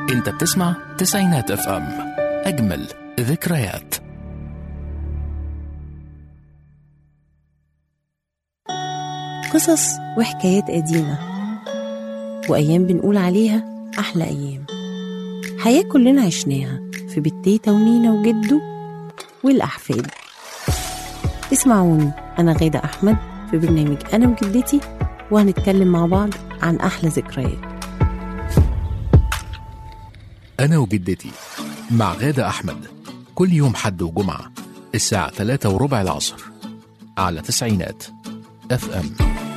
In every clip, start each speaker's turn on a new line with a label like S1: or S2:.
S1: انت بتسمع تسعينات اف ام اجمل ذكريات
S2: قصص وحكايات قديمة وأيام بنقول عليها أحلى أيام حياة كلنا عشناها في بيت تيتا ونينا وجدو والأحفاد اسمعوني أنا غادة أحمد في برنامج أنا وجدتي وهنتكلم مع بعض عن أحلى ذكريات
S1: انا وجدتي مع غادة احمد كل يوم حد وجمعة الساعة 3 وربع العصر على تسعينات اف ام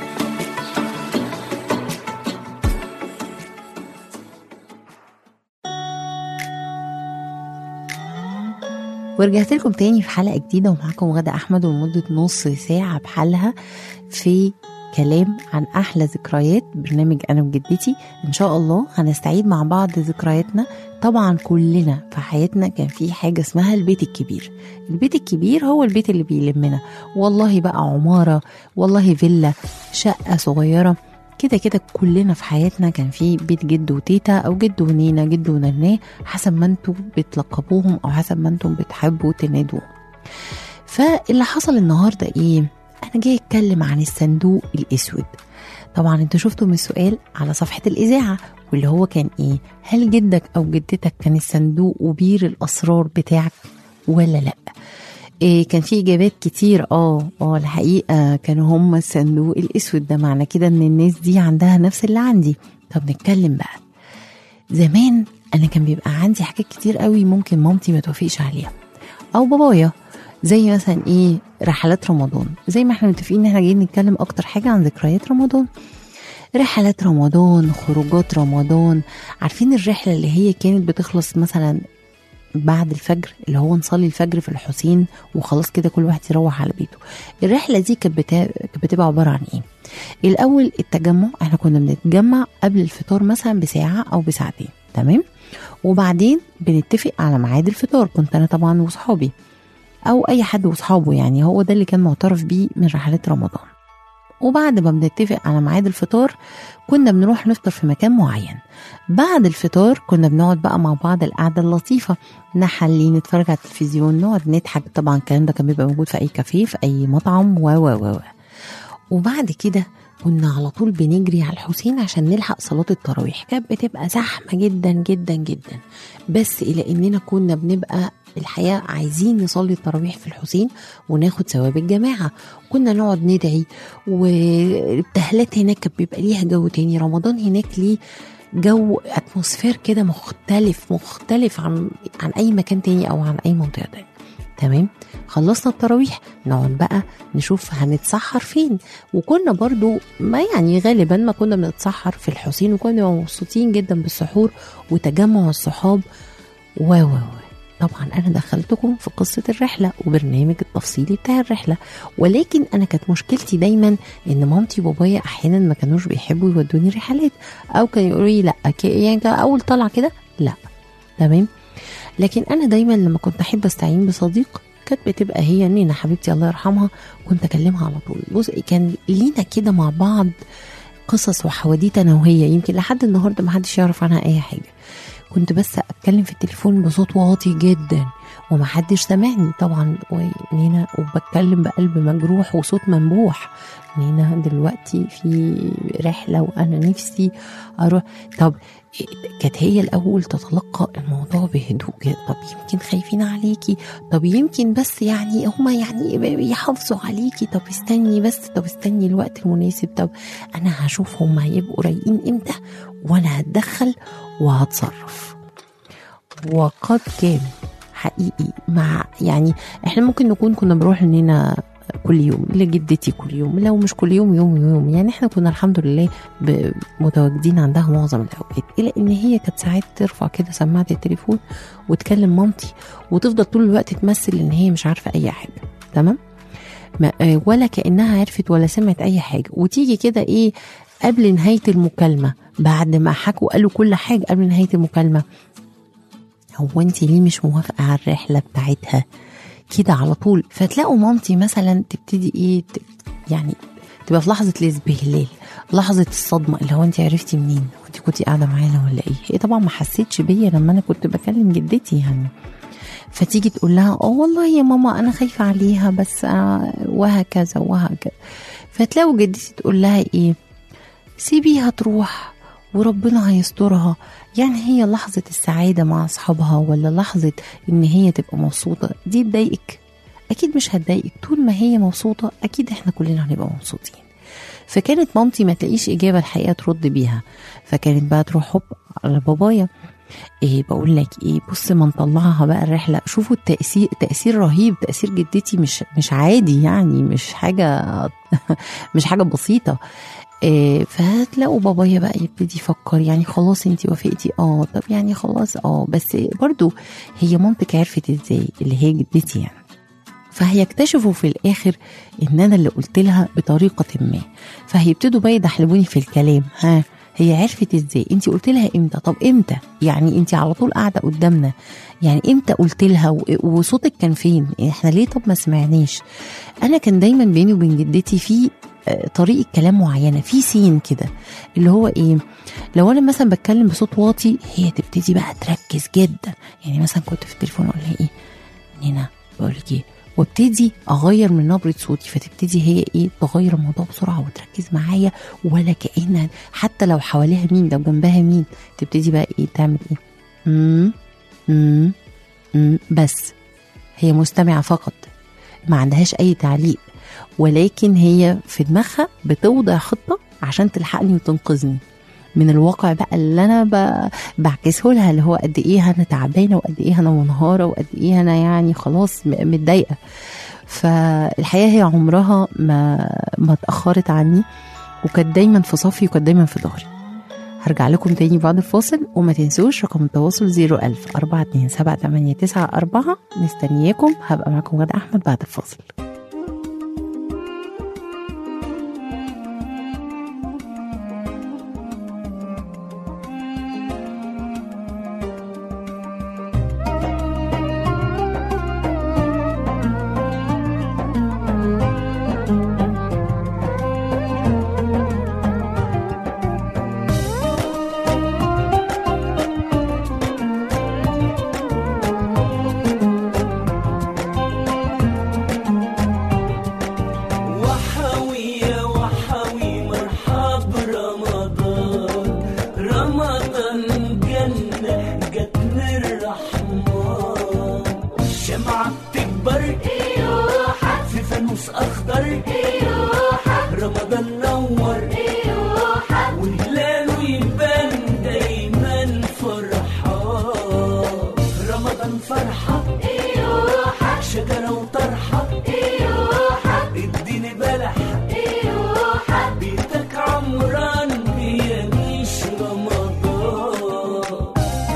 S2: ورجعت لكم تاني في حلقة جديدة ومعاكم غادة أحمد ولمدة نص ساعة بحالها في كلام عن أحلى ذكريات برنامج أنا وجدتي إن شاء الله هنستعيد مع بعض ذكرياتنا طبعا كلنا في حياتنا كان في حاجة اسمها البيت الكبير البيت الكبير هو البيت اللي بيلمنا والله بقى عمارة والله فيلا شقة صغيرة كده كده كلنا في حياتنا كان في بيت جد وتيتا او جد ونينا جد ونناه حسب ما انتوا بتلقبوهم او حسب ما انتم بتحبوا تنادوهم فاللي حصل النهارده ايه انا جاي اتكلم عن الصندوق الاسود طبعا انتوا شفتوا من السؤال على صفحه الاذاعه واللي هو كان ايه هل جدك او جدتك كان الصندوق وبير الاسرار بتاعك ولا لا إيه كان في اجابات كتير اه اه الحقيقه كانوا هم الصندوق الاسود ده معنى كده ان الناس دي عندها نفس اللي عندي طب نتكلم بقى زمان انا كان بيبقى عندي حاجات كتير قوي ممكن مامتي ما توافقش عليها او بابايا زي مثلا ايه رحلات رمضان زي ما احنا متفقين ان احنا جايين نتكلم اكتر حاجه عن ذكريات رمضان رحلات رمضان خروجات رمضان عارفين الرحله اللي هي كانت بتخلص مثلا بعد الفجر اللي هو نصلي الفجر في الحسين وخلاص كده كل واحد يروح على بيته الرحله دي كانت بتا... كانت بتبقى عباره عن ايه الاول التجمع احنا كنا بنتجمع قبل الفطار مثلا بساعه او بساعتين تمام وبعدين بنتفق على ميعاد الفطار كنت انا طبعا وصحابي او اي حد واصحابه يعني هو ده اللي كان معترف بيه من رحلات رمضان وبعد ما بنتفق على ميعاد الفطار كنا بنروح نفطر في مكان معين بعد الفطار كنا بنقعد بقى مع بعض القعدة اللطيفة نحلي نتفرج على التلفزيون نقعد نضحك طبعا الكلام ده كان بيبقى موجود في أي كافيه في أي مطعم و و و و. وبعد كده كنا على طول بنجري على الحسين عشان نلحق صلاة التراويح كانت بتبقى زحمة جدا جدا جدا بس إلى إننا كنا بنبقى الحقيقة عايزين نصلي التراويح في الحسين وناخد ثواب الجماعة كنا نقعد ندعي والابتهالات هناك كان بيبقى ليها جو تاني رمضان هناك ليه جو اتموسفير كده مختلف مختلف عن عن اي مكان تاني او عن اي منطقه تانية تمام خلصنا التراويح نقعد بقى نشوف هنتسحر فين وكنا برضو ما يعني غالبا ما كنا بنتسحر في الحسين وكنا مبسوطين جدا بالسحور وتجمع الصحاب و و و طبعا انا دخلتكم في قصه الرحله وبرنامج التفصيلي بتاع الرحله ولكن انا كانت مشكلتي دايما ان مامتي وبابايا احيانا ما كانوش بيحبوا يودوني رحلات او كانوا يقولوا لي لا ك- يعني كان اول طلعه كده لا تمام لكن انا دايما لما كنت احب استعين بصديق كانت بتبقى هي نينا حبيبتي الله يرحمها كنت اكلمها على طول بص كان لينا كده مع بعض قصص وحواديت انا وهي يمكن لحد النهارده ما حدش يعرف عنها اي حاجه كنت بس اتكلم في التليفون بصوت واطي جدا ومحدش سامعني طبعا ونينا وبتكلم بقلب مجروح وصوت منبوح نينا دلوقتي في رحله وانا نفسي اروح طب كانت هي الاول تتلقى الموضوع بهدوء كده طب يمكن خايفين عليكي طب يمكن بس يعني هما يعني يحافظوا عليكي طب استني بس طب استني الوقت المناسب طب انا هشوف هما هيبقوا رايقين امتى وانا هتدخل وهتصرف وقد كان حقيقي مع يعني احنا ممكن نكون كنا بنروح لنينا كل يوم لجدتي كل يوم لو مش كل يوم يوم يوم يعني احنا كنا الحمد لله ب- متواجدين عندها معظم الاوقات الى ان هي كانت ساعات ترفع كده سماعه التليفون وتكلم مامتي وتفضل طول الوقت تمثل ان هي مش عارفه اي حاجه تمام ما آه، ولا كانها عرفت ولا سمعت اي حاجه وتيجي كده ايه قبل نهايه المكالمه بعد ما حكوا قالوا كل حاجه قبل نهايه المكالمه هو انت ليه مش موافقه على الرحله بتاعتها كده على طول فتلاقوا مامتي مثلا تبتدي ايه ت- يعني تبقى في لحظه الاسبهلال لحظه الصدمه اللي هو انت عرفتي منين وانت كنتي قاعده معانا ولا ايه هي طبعا ما حسيتش بيا لما انا كنت بكلم جدتي يعني فتيجي تقول لها اه والله يا ماما انا خايفه عليها بس آه وهكذا وهكذا فتلاقوا جدتي تقول لها ايه سيبيها تروح وربنا هيسترها يعني هي لحظة السعادة مع أصحابها ولا لحظة إن هي تبقى مبسوطة دي تضايقك أكيد مش هتضايقك طول ما هي مبسوطة أكيد إحنا كلنا هنبقى مبسوطين فكانت مامتي ما تلاقيش إجابة الحقيقة ترد بيها فكانت بقى تروح هوب على بابايا إيه بقول لك ايه بص ما نطلعها بقى الرحله شوفوا التاثير تاثير رهيب تاثير جدتي مش مش عادي يعني مش حاجه مش حاجه بسيطه إيه فهتلاقوا بابايا بقى يبتدي يفكر يعني خلاص انت وافقتي اه طب يعني خلاص اه بس برضو هي مامتك عرفت ازاي اللي هي جدتي يعني فهيكتشفوا في الاخر ان انا اللي قلت لها بطريقه ما فهيبتدوا بقى يدحلبوني في الكلام ها هي عرفت ازاي انت قلت لها امتى طب امتى يعني انت على طول قاعده قدامنا يعني امتى قلت لها و- وصوتك كان فين احنا ليه طب ما سمعناش انا كان دايما بيني وبين جدتي في آه، طريقه كلام معينه في سين كده اللي هو ايه لو انا مثلا بتكلم بصوت واطي هي تبتدي بقى تركز جدا يعني مثلا كنت في التليفون اقول لها ايه نينا بقول لك ايه وابتدي اغير من نبره صوتي فتبتدي هي ايه تغير الموضوع بسرعه وتركز معايا ولا كأن حتى لو حواليها مين لو جنبها مين تبتدي بقى ايه تعمل ايه امم امم امم بس هي مستمعه فقط ما عندهاش اي تعليق ولكن هي في دماغها بتوضع خطه عشان تلحقني وتنقذني من الواقع بقى اللي انا ب- بعكسه لها اللي هو قد ايه انا تعبانه وقد ايه انا منهاره وقد ايه انا يعني خلاص م- متضايقه فالحقيقه هي عمرها ما ما اتاخرت عني وكانت دايما في صفي وكانت دايما في ظهري هرجع لكم تاني بعد الفاصل وما تنسوش رقم التواصل 01000 427 مستنياكم هبقى معاكم غدا احمد بعد الفاصل
S3: وحوي يا وحوي مرحب رمضان رمضان جنة جاتنا الرحمن شمعة بتكبر في فانوس أخضر رمضان نور وهلاله يبان دايما فرحان رمضان فرحة شجرة وطرحة اديني بلح بيتك عمران بيميش رمضان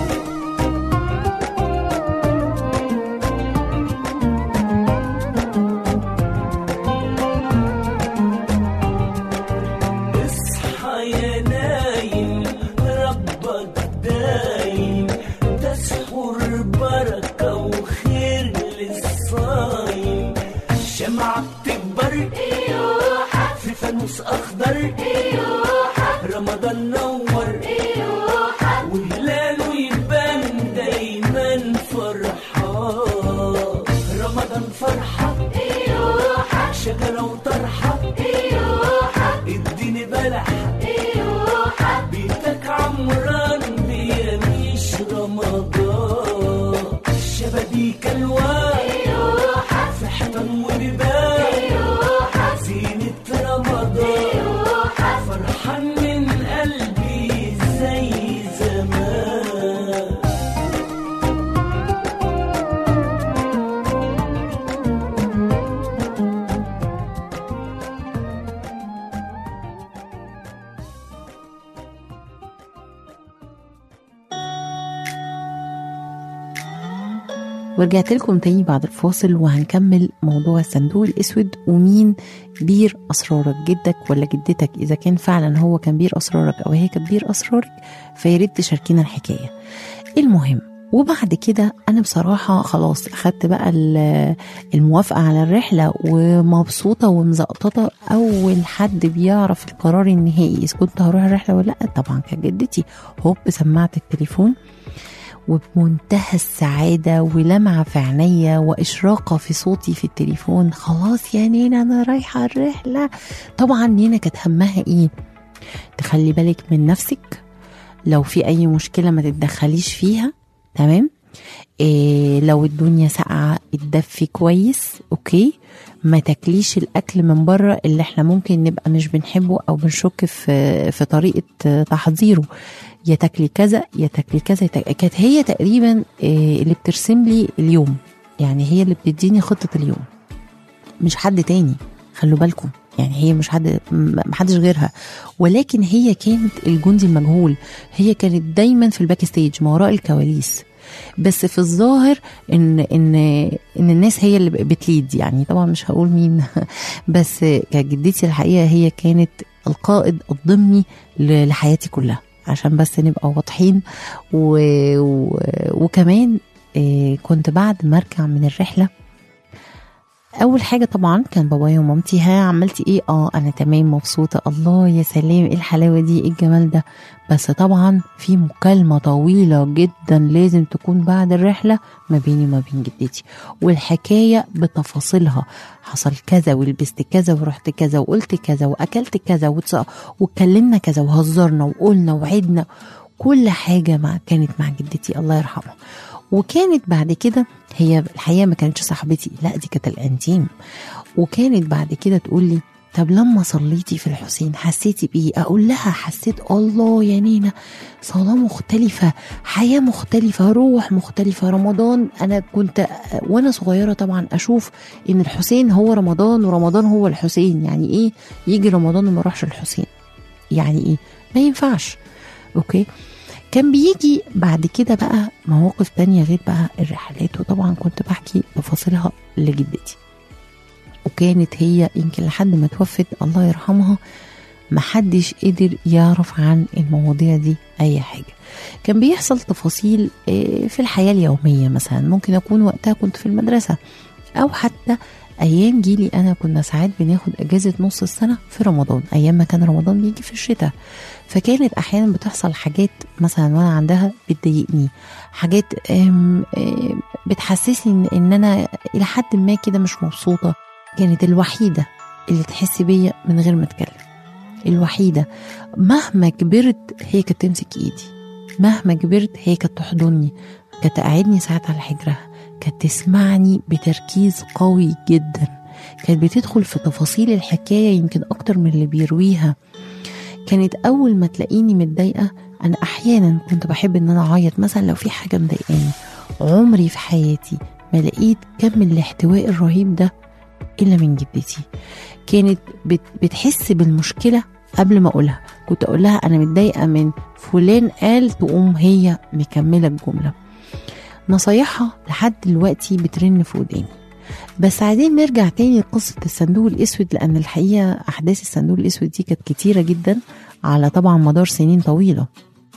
S3: اصحى يا نايم ربك دايم تسحر بركة وخير للصايم شمعة بتكبر في فانوس أخضر رمضان نور وهلاله يبان دايما فرحان رمضان فرحة شجرة وطرحة اديني بلح بيتك عمران بيميش رمضان شبابيك الوان في حيطان ونبان زينة رمضان فرحان من قلبي زي زمان
S2: ورجعت لكم تاني بعد الفاصل وهنكمل موضوع الصندوق الاسود ومين بير اسرارك جدك ولا جدتك اذا كان فعلا هو كان بير اسرارك او هي كانت بير اسرارك فياريت تشاركينا الحكايه المهم وبعد كده انا بصراحه خلاص اخدت بقى ال- الموافقه على الرحله ومبسوطه ومزقططه اول حد بيعرف القرار النهائي اذا كنت هروح الرحله ولا لا طبعا كانت جدتي هوب سمعت التليفون وبمنتهى السعادة ولمعة في عينيا وإشراقة في صوتي في التليفون خلاص يا نينا أنا رايحة الرحلة طبعا نينا كانت همها إيه تخلي بالك من نفسك لو في أي مشكلة ما تتدخليش فيها تمام إيه لو الدنيا ساقعة اتدفي كويس أوكي ما تاكليش الأكل من بره اللي احنا ممكن نبقى مش بنحبه أو بنشك في في طريقة تحضيره يا تاكلي كذا يا تاكلي كذا يا تاكلي. كانت هي تقريبا إيه اللي بترسم لي اليوم يعني هي اللي بتديني خطة اليوم مش حد تاني خلوا بالكم يعني هي مش حد م- محدش غيرها ولكن هي كانت الجندي المجهول هي كانت دايما في الباك ستيج ما وراء الكواليس بس في الظاهر ان ان ان الناس هي اللي بتليد يعني طبعا مش هقول مين بس كانت جدتي الحقيقه هي كانت القائد الضمني ل- لحياتي كلها عشان بس نبقى واضحين و... و... وكمان آه، كنت بعد ما ارجع من الرحله اول حاجه طبعا كان بابايا ومامتي ها عملتي ايه اه انا تمام مبسوطه الله يا سلام ايه الحلاوه دي ايه الجمال ده بس طبعا في مكالمه طويله جدا لازم تكون بعد الرحله ما بيني وما بين جدتي والحكايه بتفاصيلها حصل كذا ولبست كذا ورحت كذا وقلت كذا واكلت كذا وتص- واتكلمنا كذا وهزرنا وقلنا وعدنا كل حاجه مع كانت مع جدتي الله يرحمها وكانت بعد كده هي الحقيقه ما كانتش صاحبتي لا دي كانت الانتيم وكانت بعد كده تقول لي طب لما صليتي في الحسين حسيتي بايه اقول لها حسيت الله يا نينا صلاه مختلفه حياه مختلفه روح مختلفه رمضان انا كنت وانا صغيره طبعا اشوف ان الحسين هو رمضان ورمضان هو الحسين يعني ايه يجي رمضان وما اروحش الحسين يعني ايه ما ينفعش اوكي كان بيجي بعد كده بقى مواقف تانية غير بقى الرحلات وطبعا كنت بحكي تفاصيلها لجدتي وكانت هي يمكن لحد ما توفت الله يرحمها محدش قدر يعرف عن المواضيع دي اي حاجه كان بيحصل تفاصيل آه، في الحياه اليوميه مثلا ممكن اكون وقتها كنت في المدرسه او حتى ايام جيلي انا كنا ساعات بناخد اجازه نص السنه في رمضان ايام ما كان رمضان بيجي في الشتاء فكانت احيانا بتحصل حاجات مثلا وانا عندها بتضايقني حاجات آم، آم، بتحسسني ان إن انا الى حد ما كده مش مبسوطه كانت الوحيده اللي تحس بيا من غير ما اتكلم الوحيده مهما كبرت هي كانت تمسك ايدي مهما كبرت هي كانت تحضني كانت تقعدني ساعات على حجرها كانت تسمعني بتركيز قوي جدا كانت بتدخل في تفاصيل الحكايه يمكن اكتر من اللي بيرويها كانت اول ما تلاقيني متضايقه انا احيانا كنت بحب ان انا اعيط مثلا لو في حاجه مضايقاني عمري في حياتي ما لقيت كم الاحتواء الرهيب ده الا من جدتي كانت بت بتحس بالمشكله قبل ما اقولها كنت اقول لها انا متضايقه من فلان قال تقوم هي مكمله الجمله نصايحها لحد دلوقتي بترن في وداني بس عايزين نرجع تاني لقصة الصندوق الأسود لأن الحقيقة أحداث الصندوق الأسود دي كانت كتيرة جدا على طبعا مدار سنين طويلة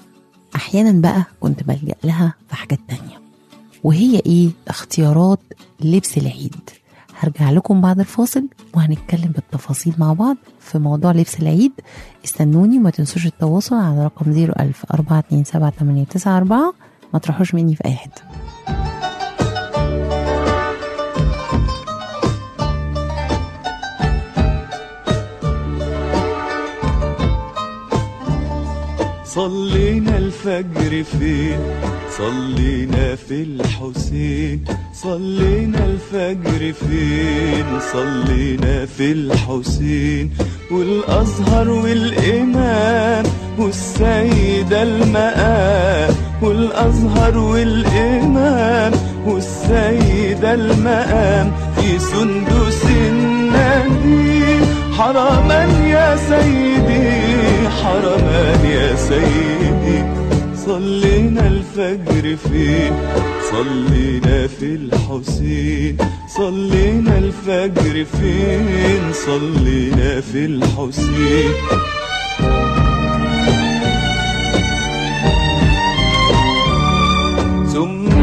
S2: أحيانا بقى كنت بلجأ لها في حاجات تانية وهي إيه اختيارات لبس العيد هرجع لكم بعد الفاصل وهنتكلم بالتفاصيل مع بعض في موضوع لبس العيد استنوني وما تنسوش التواصل على رقم 01000 427 ما تروحوش مني في أي حتة
S3: صلينا الفجر فين صلينا في الحسين صلينا الفجر فين صلينا في الحسين والأزهر والإمام والسيدة المقام والأزهر والإمام والسيدة المقام في سندس النبي حرما يا سيدي حرما يا سيدي صلينا الفجر فين صلينا في الحسين صلينا الفجر فين صلينا في الحسين ثم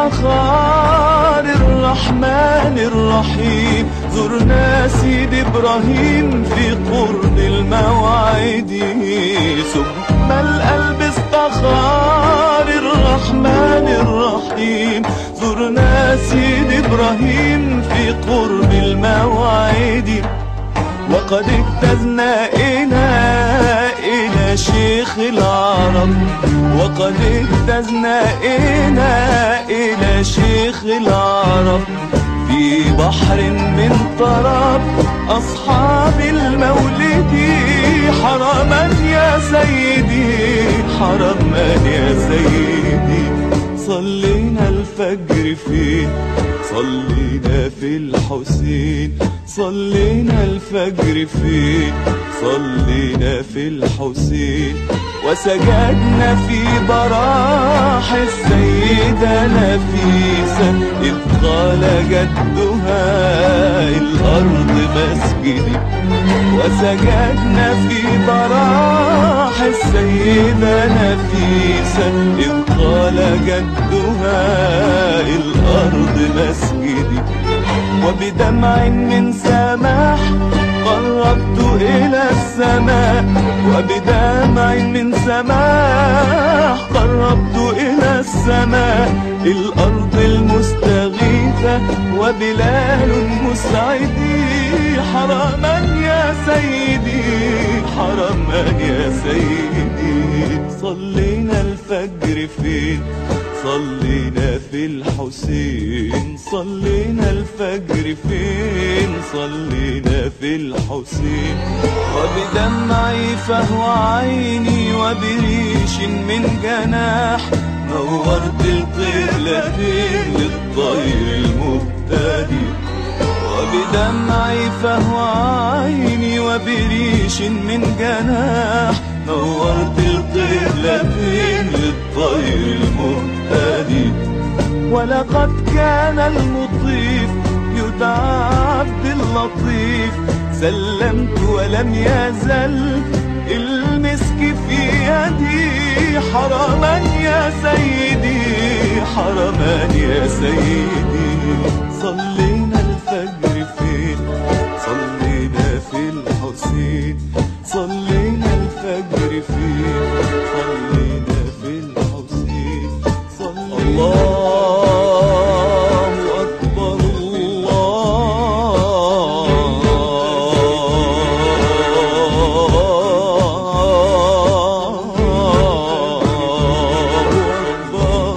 S3: بافتخار الرحمن الرحيم زرنا سيد إبراهيم في قرب الموعد ثم القلب استخار الرحمن الرحيم زرنا سيد إبراهيم في قرب الموعد وقد اجتزنا إلى إلى شيخ العرب وقد اجتزنا إلى إلى شيخ العرب في بحر من طرب أصحاب المولد حرما يا سيدي حرما يا سيدي صلينا الفجر فين صلينا في الحسين صلينا الفجر فين صلينا في الحسين وسجدنا في براح السيدة نفيسة إذ قال جدها الأرض مسجدي وسجدنا في براح السيدة نفيسة إذ قال جدها الأرض مسجدي وبدمع من سماح قربت إلى السماء وبدمع من سماح قربت إلى السماء الأرض المستغيثة وبلال مسعدي حرما يا سيدي حرما يا سيدي صلينا الفجر فين صلينا في الحسين صلينا الفجر فين صلينا في الحسين وبدمعي فهو عيني وبريش من جناح نورت القبلتين للطير المبتدي وبدمعي فهو عيني وبريش من جناح نورت القبلتين للطير المهتدي ولقد كان المطيف يدعى عبد اللطيف سلمت ولم يزل المسك في يدي حرما يا سيدي حرما يا سيدي صلينا الفجر فين صلينا في الحسين صلينا الفجر فين صلينا في الحسين صلينا الله أكبر الله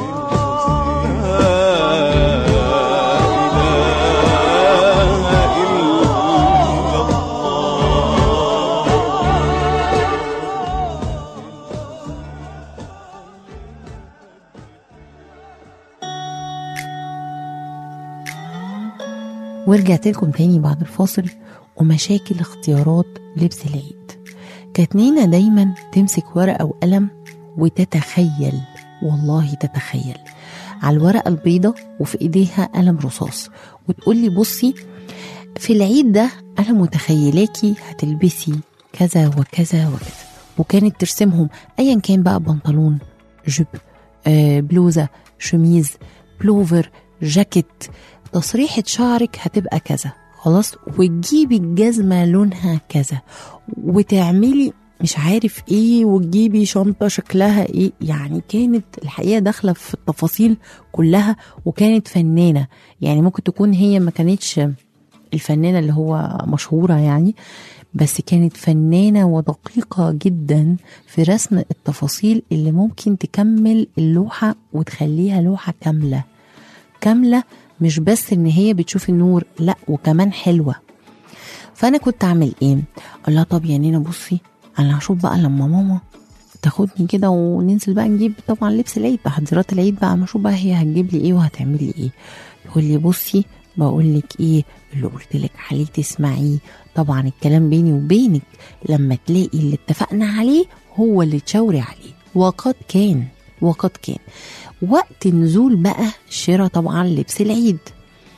S2: ورجعت لكم تاني بعد الفاصل ومشاكل اختيارات لبس العيد كانت نينا دايما تمسك ورقة وقلم وتتخيل والله تتخيل على الورقة البيضة وفي ايديها قلم رصاص وتقول لي بصي في العيد ده انا متخيلاكي هتلبسي كذا وكذا وكذا وكانت ترسمهم ايا كان بقى بنطلون جيب آه بلوزة شميز بلوفر جاكيت تصريحة شعرك هتبقى كذا خلاص وتجيبي الجزمة لونها كذا وتعملي مش عارف ايه وتجيبي شنطة شكلها ايه يعني كانت الحقيقة داخلة في التفاصيل كلها وكانت فنانة يعني ممكن تكون هي ما كانتش الفنانة اللي هو مشهورة يعني بس كانت فنانة ودقيقة جدا في رسم التفاصيل اللي ممكن تكمل اللوحة وتخليها لوحة كاملة كاملة مش بس ان هي بتشوف النور لا وكمان حلوة فانا كنت اعمل ايه اقول لها طب يا نينا بصي انا هشوف بقى لما ماما تاخدني كده وننزل بقى نجيب طبعا لبس العيد تحضيرات العيد بقى ما اشوف بقى هي هتجيب لي ايه وهتعمل لي ايه تقول لي بصي بقول لك ايه اللي قلت لك عليه تسمعيه طبعا الكلام بيني وبينك لما تلاقي اللي اتفقنا عليه هو اللي تشاوري عليه وقد كان وقد كان وقت نزول بقى شراء طبعا لبس العيد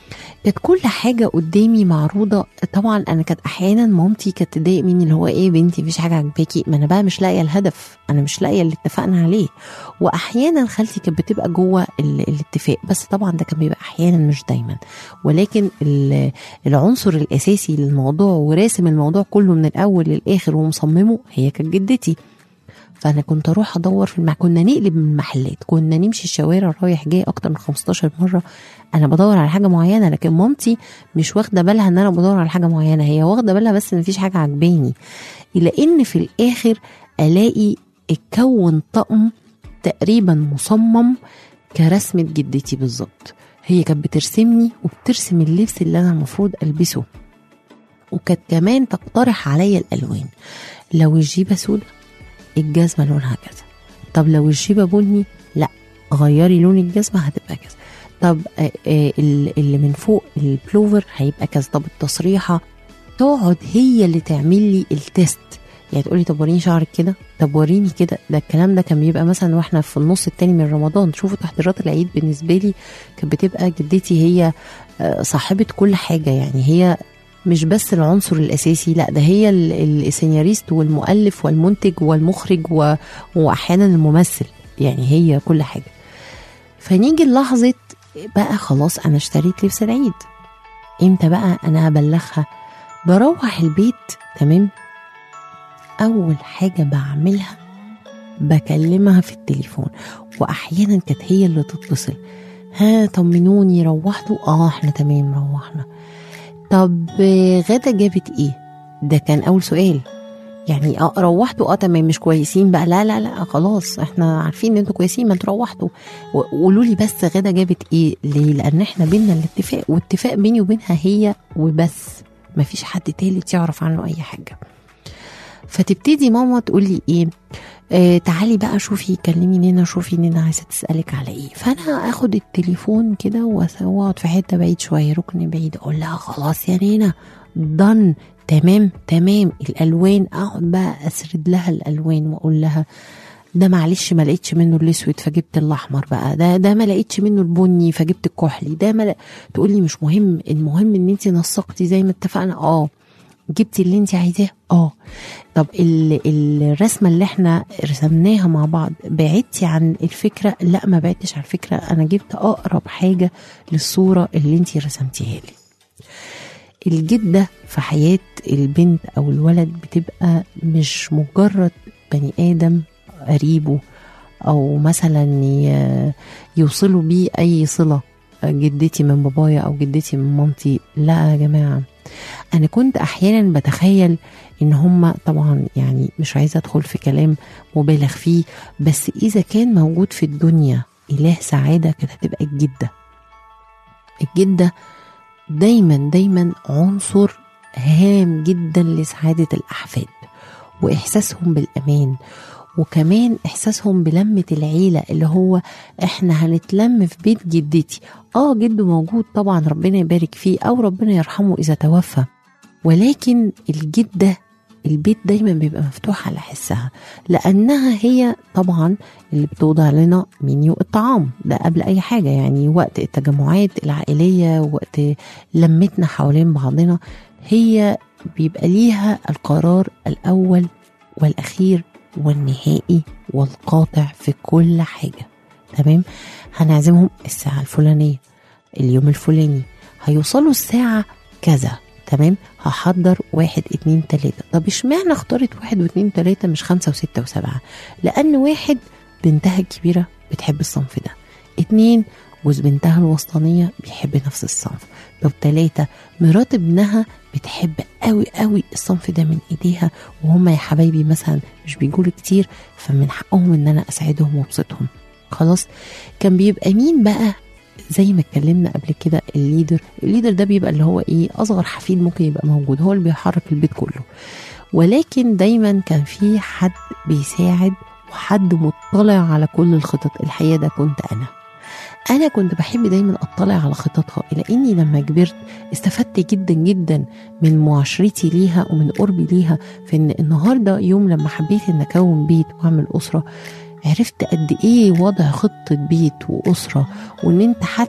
S2: كانت كل حاجة قدامي معروضة طبعا أنا كانت أحيانا مامتي كانت تضايق مني اللي هو إيه بنتي مفيش حاجة عجباكي ما أنا بقى مش لاقية الهدف أنا مش لاقية اللي اتفقنا عليه وأحيانا خالتي كانت بتبقى جوه ال- الاتفاق بس طبعا ده كان بيبقى أحيانا مش دايما ولكن ال- العنصر الأساسي للموضوع وراسم الموضوع كله من الأول للآخر ومصممه هي كانت جدتي فانا كنت اروح ادور في المح... كنا نقلب من المحلات كنا نمشي الشوارع رايح جاي اكتر من 15 مره انا بدور على حاجه معينه لكن مامتي مش واخده بالها ان انا بدور على حاجه معينه هي واخده بالها بس ان مفيش حاجه عجباني الى ان في الاخر الاقي اتكون طقم تقريبا مصمم كرسمه جدتي بالظبط هي كانت بترسمني وبترسم اللبس اللي انا المفروض البسه وكانت كمان تقترح عليا الالوان لو الجيبه سودة الجزمه لونها كذا طب لو الجيبه بني لا غيري لون الجزمه هتبقى كذا طب آه، آه، ال- اللي من فوق البلوفر هيبقى كذا طب التصريحه تقعد هي اللي تعمل لي التيست يعني تقولي طب وريني شعرك كده طب وريني كده ده الكلام ده كان بيبقى مثلا واحنا في النص التاني من رمضان شوفوا تحضيرات العيد بالنسبه لي كانت بتبقى جدتي هي آه، صاحبه كل حاجه يعني هي مش بس العنصر الاساسي لا ده هي ال- ال- السيناريست والمؤلف والمنتج والمخرج و... واحيانا الممثل يعني هي كل حاجه فنيجي لحظه بقى خلاص انا اشتريت لبس العيد امتى بقى انا هبلغها بروح البيت تمام اول حاجه بعملها بكلمها في التليفون واحيانا كانت هي اللي تتصل ها طمنوني روحتوا اه احنا تمام روحنا طب آه، غدا جابت ايه ده كان اول سؤال يعني اه روحتوا اه تمام مش كويسين بقى لا لا لا خلاص احنا عارفين ان انتوا كويسين ما انتوا روحتوا وقولوا لي بس غدا جابت ايه ليه لان احنا بينا الاتفاق واتفاق بيني وبينها هي وبس مفيش حد تالت يعرف عنه اي حاجه فتبتدي ماما تقول لي ايه آه تعالي بقى شوفي كلمي نينا شوفي نينا عايزه تسالك على ايه فانا اخد التليفون كده وأس- واقعد في حته بعيد شويه ركن بعيد اقول لها خلاص يا نينا ضن تمام تمام الالوان اقعد بقى اسرد لها الالوان واقول لها ده معلش ما لقيتش منه الاسود فجبت الاحمر بقى ده ده ما لقيتش منه البني فجبت الكحلي ده ما لق... تقول لي مش مهم المهم ان انت نسقتي زي ما اتفقنا اه جبتي اللي انت عايزاه اه طب ال- الرسمه اللي احنا رسمناها مع بعض بعدتي عن الفكره لا ما بعدتش عن الفكره انا جبت اقرب حاجه للصوره اللي انت رسمتيها لي الجده في حياه البنت او الولد بتبقى مش مجرد بني ادم قريبه او مثلا ي- يوصلوا بيه اي صله جدتي من بابايا او جدتي من مامتي لا يا جماعه انا كنت احيانا بتخيل ان هم طبعا يعني مش عايزه ادخل في كلام مبالغ فيه بس اذا كان موجود في الدنيا اله سعاده كانت هتبقى الجده الجده دايما دايما عنصر هام جدا لسعاده الاحفاد واحساسهم بالامان وكمان احساسهم بلمه العيله اللي هو احنا هنتلم في بيت جدتي اه جده موجود طبعا ربنا يبارك فيه او ربنا يرحمه اذا توفى ولكن الجده البيت دايما بيبقى مفتوح على حسها لانها هي طبعا اللي بتوضع لنا منيو الطعام ده قبل اي حاجه يعني وقت التجمعات العائليه وقت لمتنا حوالين بعضنا هي بيبقى ليها القرار الاول والاخير والنهائي والقاطع في كل حاجه تمام هنعزمهم الساعه الفلانيه اليوم الفلاني هيوصلوا الساعه كذا تمام هحضر واحد اتنين تلاتة طب اشمعنى اختارت واحد واتنين تلاتة مش خمسة وستة وسبعة لأن واحد بنتها الكبيرة بتحب الصنف ده اتنين جوز بنتها الوسطانية بيحب نفس الصنف طب تلاتة مرات ابنها بتحب قوي قوي الصنف ده من ايديها وهم يا حبايبي مثلا مش بيجولوا كتير فمن حقهم ان انا اساعدهم وابسطهم خلاص كان بيبقى مين بقى زي ما اتكلمنا قبل كده الليدر الليدر ده بيبقى اللي هو ايه اصغر حفيد ممكن يبقى موجود هو اللي بيحرك البيت كله ولكن دايما كان في حد بيساعد وحد مطلع على كل الخطط الحقيقه ده كنت انا انا كنت بحب دايما اطلع على خططها الى اني لما كبرت استفدت جدا جدا من معاشرتي ليها ومن قربي ليها في ان النهارده يوم لما حبيت ان اكون بيت واعمل اسره عرفت قد ايه وضع خطه بيت واسره وان انت حتى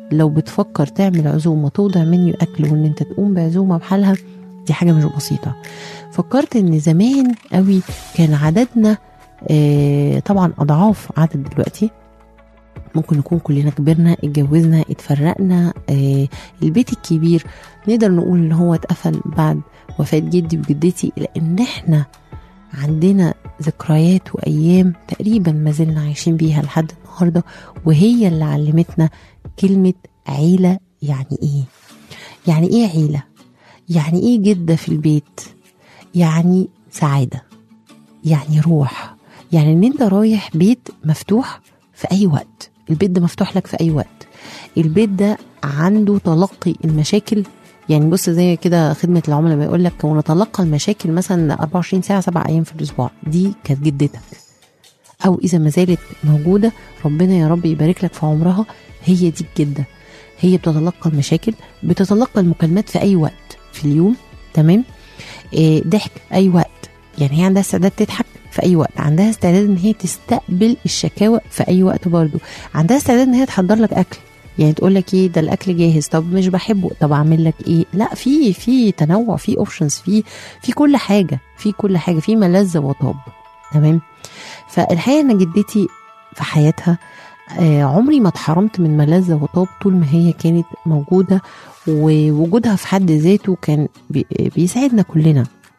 S2: لو بتفكر تعمل عزومة توضع منيو أكل وإن أنت تقوم بعزومة بحالها دي حاجة مش بسيطة فكرت إن زمان قوي كان عددنا آه، طبعا أضعاف عدد دلوقتي ممكن نكون كلنا كبرنا اتجوزنا اتفرقنا آه، البيت الكبير نقدر نقول ان هو اتقفل بعد وفاة جدي وجدتي لان احنا عندنا ذكريات وايام تقريبا ما زلنا عايشين بيها لحد النهارده وهي اللي علمتنا كلمة عيلة يعني ايه يعني ايه عيلة يعني ايه جدة في البيت يعني سعادة يعني روح يعني ان انت رايح بيت مفتوح في اي وقت البيت ده مفتوح لك في اي وقت البيت ده عنده تلقي المشاكل يعني بص زي كده خدمة العملاء ما يقول لك ونتلقى المشاكل مثلا 24 ساعة سبع أيام في الأسبوع دي كانت جدتك أو إذا ما زالت موجودة ربنا يا رب يبارك لك في عمرها هي دي الجدة هي بتتلقى المشاكل بتتلقى المكالمات في أي وقت في اليوم تمام إيه ضحك أي وقت يعني هي عندها استعداد تضحك في اي وقت عندها استعداد ان هي تستقبل الشكاوى في اي وقت برضو عندها استعداد ان هي تحضر لك اكل يعني تقول لك ايه ده الاكل جاهز طب مش بحبه طب اعمل لك ايه لا في في تنوع في اوبشنز في في كل حاجه في كل حاجه في ملذ وطاب تمام فالحقيقه ان جدتي في حياتها آه، عمري ما اتحرمت من ملذ وطاب طول ما هي كانت موجوده ووجودها في حد ذاته كان بي- بيساعدنا كلنا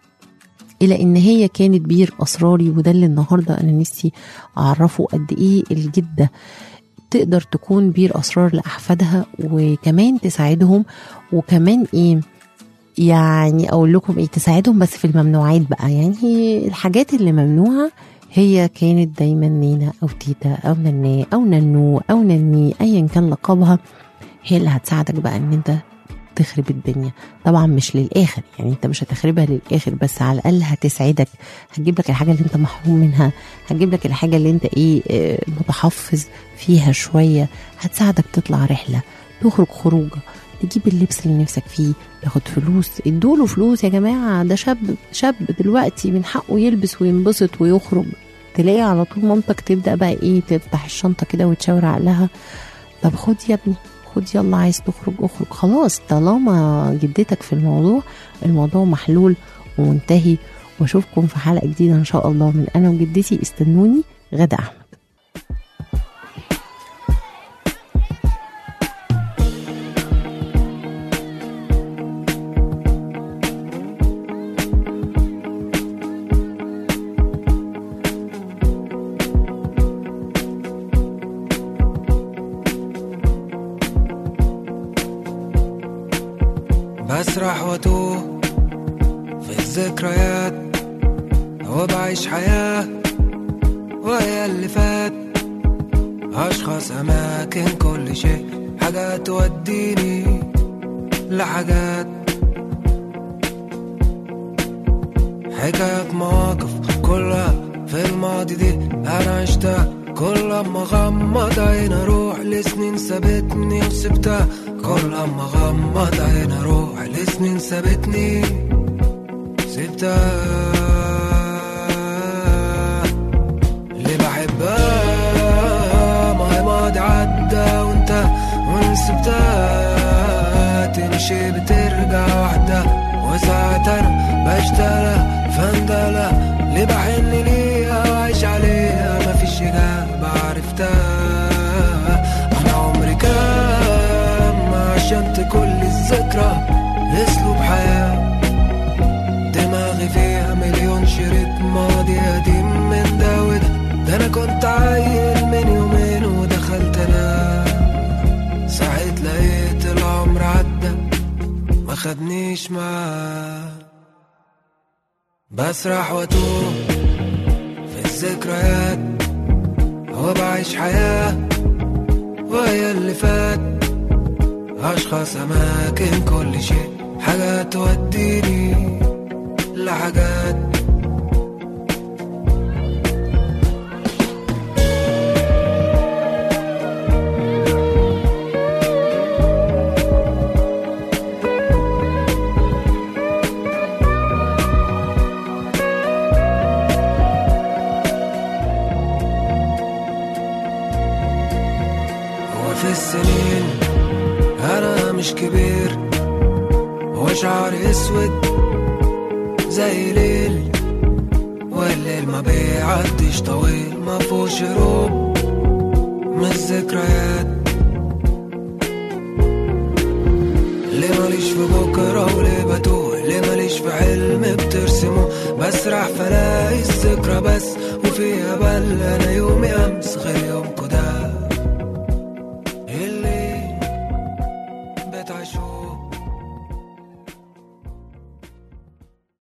S2: الى ان هي كانت بير اسراري وده اللي النهارده انا نفسي اعرفه قد ايه الجده تقدر تكون بير اسرار لاحفادها وكمان تساعدهم وكمان ايه يعني اقول لكم ايه تساعدهم بس في الممنوعات بقى يعني الحاجات اللي ممنوعه هي كانت دايما نينا او تيتا او نناه او ننو او نني ايا كان لقبها هي اللي هتساعدك بقى ان انت تخرب الدنيا طبعا مش للاخر يعني انت مش هتخربها للاخر بس على الاقل هتسعدك هتجيب لك الحاجه اللي انت محروم منها هتجيب لك الحاجه اللي انت ايه آه، متحفظ فيها شويه هتساعدك تطلع رحله تخرج خروجه تجيب اللبس اللي نفسك فيه تاخد فلوس ادوله فلوس يا جماعه ده شاب شاب دلوقتي من حقه يلبس وينبسط ويخرج تلاقي على طول مامتك تبدا بقى ايه تفتح الشنطه كده وتشاور عقلها طب خد يا ابني خد يلا عايز تخرج اخرج خلاص طالما جدتك في الموضوع الموضوع محلول ومنتهي واشوفكم في حلقه جديده ان شاء الله من انا وجدتي استنوني غدا احمد
S4: بسرح واتوه في الذكريات وبعيش حياة وهي اللي فات أشخاص أماكن كل شيء حاجات توديني لحاجات حكايات مواقف كلها في الماضي دي أنا عشتها كل ما غمض عين أروح لسنين سابتني وسبتها كل ما غمض عين أروح لسنين سابتني سبتها اللي بحبها ما هي ماضي عدى وانت وان سبتها تمشي بترجع وحدة وساعات انا بشتغل فندلة اللي بحن ليها وعيش عليها مفيش إجابة عرفتها أنا عمري كام عشان كل الذكرى أسلوب حياة دماغي فيها مليون شريط ماضي قديم من ده وده ده انا كنت عيل من يومين ودخلت انا ساعت لقيت العمر عدى ما خدنيش معاه بسرح واتوه في الذكريات وبعيش حياة وهي اللي فات أشخاص أماكن كل شيء حاجات توديني لحاجات وفي السنين مش كبير وشعري اسود زي ليل والليل ما بيعديش طويل ما فيهوش هروب من الذكريات ليه ماليش في بكرة وليه بتوه ليه ماليش في حلم بترسمه بسرح فلاقي الذكرى بس وفيها بل انا يومي امس غير يوم